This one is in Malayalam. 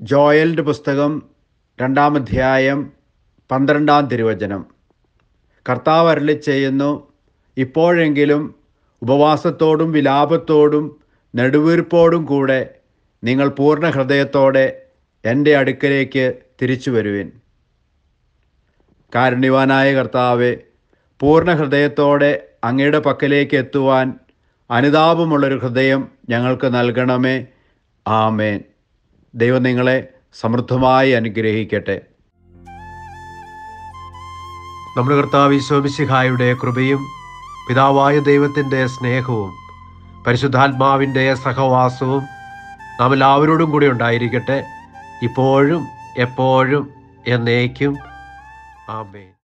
ജോയലിൻ്റെ പുസ്തകം രണ്ടാം അധ്യായം പന്ത്രണ്ടാം തിരുവചനം കർത്താവ് അരളി ചെയ്യുന്നു ഇപ്പോഴെങ്കിലും ഉപവാസത്തോടും വിലാപത്തോടും നെടുവീർപ്പോടും കൂടെ നിങ്ങൾ പൂർണ്ണ ഹൃദയത്തോടെ എൻ്റെ അടുക്കലേക്ക് തിരിച്ചു വരുവിൻ കാരുണ്യവാനായ കർത്താവെ പൂർണ്ണ ഹൃദയത്തോടെ അങ്ങയുടെ പക്കലേക്ക് എത്തുവാൻ അനുതാപമുള്ളൊരു ഹൃദയം ഞങ്ങൾക്ക് നൽകണമേ ആമേൻ ദൈവം നിങ്ങളെ സമൃദ്ധമായി അനുഗ്രഹിക്കട്ടെ നമ്മുടെ കർത്താവ് ഈശോമിശിഹായുടെ കൃപയും പിതാവായ ദൈവത്തിൻ്റെ സ്നേഹവും പരിശുദ്ധാത്മാവിൻ്റെ സഹവാസവും നാം എല്ലാവരോടും കൂടി ഉണ്ടായിരിക്കട്ടെ ഇപ്പോഴും എപ്പോഴും എന്നേക്കും ആമേൻ